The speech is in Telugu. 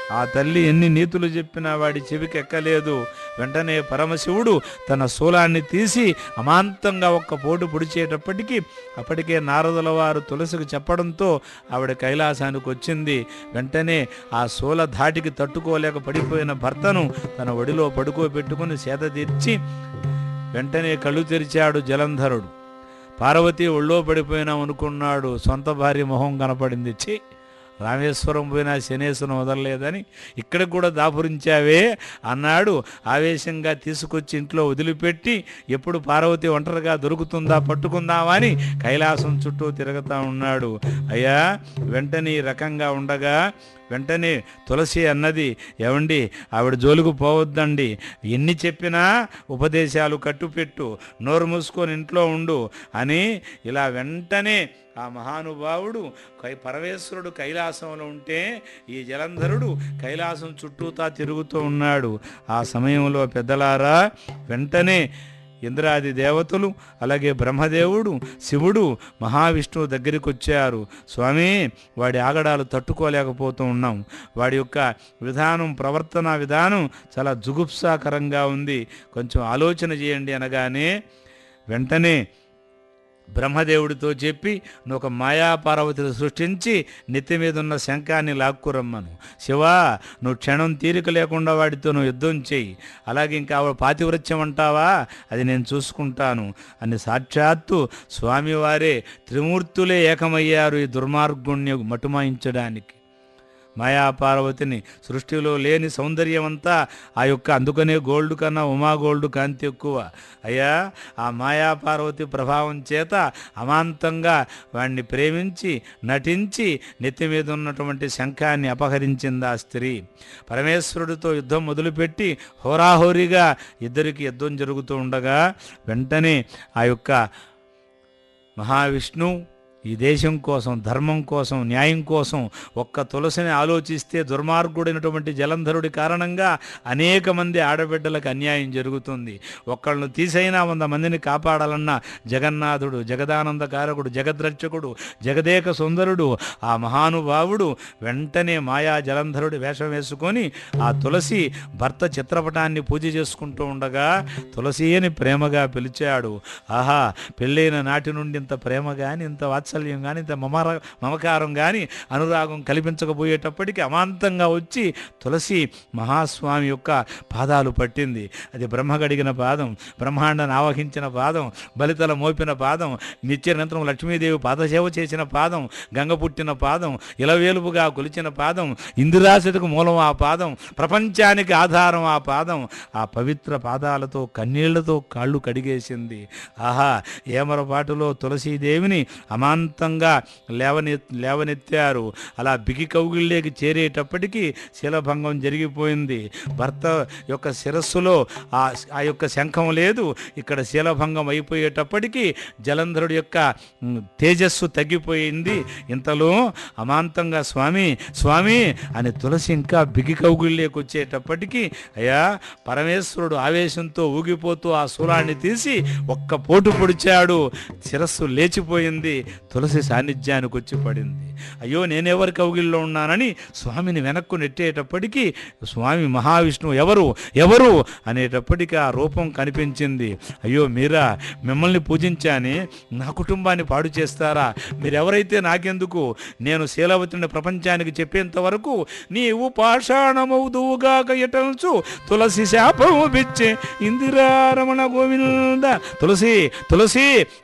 ఆ తల్లి ఎన్ని నీతులు చెప్పినా వాడి చెవికి ఎక్కలేదు వెంటనే పరమశివుడు తన శూలాన్ని తీసి అమాంతంగా ఒక్క పోటు పొడిచేటప్పటికీ అప్పటికే నారదుల వారు తులసికి చెప్పడంతో ఆవిడ కైలాసానికి వచ్చింది వెంటనే ఆ శూల ధాటికి తట్టుకోలేక పడిపోయిన భర్తను తన ఒడిలో పడుకోబెట్టుకుని సేద తీర్చి వెంటనే కళ్ళు తెరిచాడు జలంధరుడు పార్వతి ఒళ్ళో పడిపోయినాం అనుకున్నాడు సొంత భార్య మొహం కనపడింది ఛీ రామేశ్వరం పోయినా శనేశ్వరం వదలలేదని ఇక్కడ కూడా దాపురించావే అన్నాడు ఆవేశంగా తీసుకొచ్చి ఇంట్లో వదిలిపెట్టి ఎప్పుడు పార్వతి ఒంటరిగా దొరుకుతుందా పట్టుకుందామా అని కైలాసం చుట్టూ తిరుగుతా ఉన్నాడు అయ్యా వెంటనే ఈ రకంగా ఉండగా వెంటనే తులసి అన్నది ఏమండి ఆవిడ జోలికి పోవద్దండి ఎన్ని చెప్పినా ఉపదేశాలు కట్టుపెట్టు నోరు మూసుకొని ఇంట్లో ఉండు అని ఇలా వెంటనే ఆ మహానుభావుడు కై పరమేశ్వరుడు కైలాసంలో ఉంటే ఈ జలంధరుడు కైలాసం చుట్టూతా తిరుగుతూ ఉన్నాడు ఆ సమయంలో పెద్దలారా వెంటనే ఇంద్రాది దేవతలు అలాగే బ్రహ్మదేవుడు శివుడు మహావిష్ణువు దగ్గరికి వచ్చారు స్వామి వాడి ఆగడాలు తట్టుకోలేకపోతూ ఉన్నాం వాడి యొక్క విధానం ప్రవర్తన విధానం చాలా జుగుప్సాకరంగా ఉంది కొంచెం ఆలోచన చేయండి అనగానే వెంటనే బ్రహ్మదేవుడితో చెప్పి నువ్వు ఒక మాయాపార్వతిని సృష్టించి నెత్తి మీద ఉన్న శంఖాన్ని లాక్కురమ్మను శివా నువ్వు క్షణం తీరిక లేకుండా వాడితో నువ్వు యుద్ధం చేయి అలాగే ఇంకా ఆవిడ పాతివృత్యం అంటావా అది నేను చూసుకుంటాను అని సాక్షాత్తు స్వామివారే త్రిమూర్తులే ఏకమయ్యారు ఈ దుర్మార్గుణ్ణి మటుమాయించడానికి మాయాపార్వతిని సృష్టిలో లేని సౌందర్యమంతా ఆ యొక్క అందుకనే గోల్డ్ కన్నా ఉమా గోల్డ్ కాంతి ఎక్కువ అయ్యా ఆ మాయాపార్వతి ప్రభావం చేత అమాంతంగా వాణ్ణి ప్రేమించి నటించి నెత్తి మీద ఉన్నటువంటి శంఖాన్ని అపహరించింది ఆ స్త్రీ పరమేశ్వరుడితో యుద్ధం మొదలుపెట్టి హోరాహోరీగా ఇద్దరికి యుద్ధం జరుగుతూ ఉండగా వెంటనే ఆ యొక్క మహావిష్ణు ఈ దేశం కోసం ధర్మం కోసం న్యాయం కోసం ఒక్క తులసిని ఆలోచిస్తే దుర్మార్గుడైనటువంటి జలంధరుడి కారణంగా అనేక మంది ఆడబిడ్డలకు అన్యాయం జరుగుతుంది ఒక్కళ్ళను తీసైనా వంద మందిని కాపాడాలన్న జగన్నాథుడు జగదానందకారకుడు జగద్రక్షకుడు జగదేక సుందరుడు ఆ మహానుభావుడు వెంటనే మాయా జలంధరుడి వేషం వేసుకొని ఆ తులసి భర్త చిత్రపటాన్ని పూజ చేసుకుంటూ ఉండగా తులసి అని ప్రేమగా పిలిచాడు ఆహా పెళ్ళైన నాటి నుండి ఇంత ప్రేమ కానీ ఇంత వాత్సల్యం కానీ ఇంత మమర మమకారం కానీ అనురాగం కల్పించకపోయేటప్పటికి అమాంతంగా వచ్చి తులసి మహాస్వామి యొక్క పాదాలు పట్టింది అది బ్రహ్మ గడిగిన పాదం బ్రహ్మాండాన్ని ఆవహించిన పాదం బలితల మోపిన పాదం నిత్యనంతరం లక్ష్మీదేవి పాదసేవ చేసిన పాదం గంగ పుట్టిన పాదం ఇలవేలుపుగా కొలిచిన పాదం ఇందిరాశతికి మూలం ఆ పాదం ప్రపంచానికి ఆధారం ఆ పాదం ఆ పవిత్ర పాదాలతో కన్నీళ్లతో కాళ్ళు కడిగేసింది ఆహా ఏమరపాటులో తులసీదేవిని అమాంతంగా లేవనె లేవనెత్తారు అలా బిగి కౌగిళ్ళేకి చేరేటప్పటికీ శిలభంగం జరిగిపోయింది భర్త యొక్క శిరస్సులో ఆ ఆ యొక్క శంఖం లేదు ఇక్కడ శీలభంగం అయిపోయేటప్పటికీ జలంధరుడి యొక్క ఉమ్, తేజస్సు తగ్గిపోయింది ఇంతలో అమాంతంగా స్వామి స్వామి అని తులసి ఇంకా బిగి కౌగిళ్ళేకి వచ్చేటప్పటికీ అయ్యా పరమేశ్వరుడు ఆవేశంతో ఊగిపోతూ ఆ శూలాన్ని తీసి ఒక్క పోటు పొడిచాడు శిరస్సు లేచిపోయింది తులసి సాన్నిధ్యానికి వచ్చి పడింది అయ్యో నేనెవరి కౌగిల్లో ఉన్నానని స్వామిని వెనక్కు నెట్టేటప్పటికీ స్వామి మహావిష్ణువు ఎవరు ఎవరు అనేటప్పటికీ ఆ రూపం కనిపించింది అయ్యో మీరా మిమ్మల్ని పూజించాని నా కుటుంబాన్ని పాడు చేస్తారా మీరెవరైతే నాకెందుకు నేను శీలవతిని ప్రపంచానికి చెప్పేంత వరకు నీవు పాషాణమవుదువుగాక ఎటల్చు తులసి శాపము బిచ్చే ఇందిరారమణ గోవింద తులసి తులసి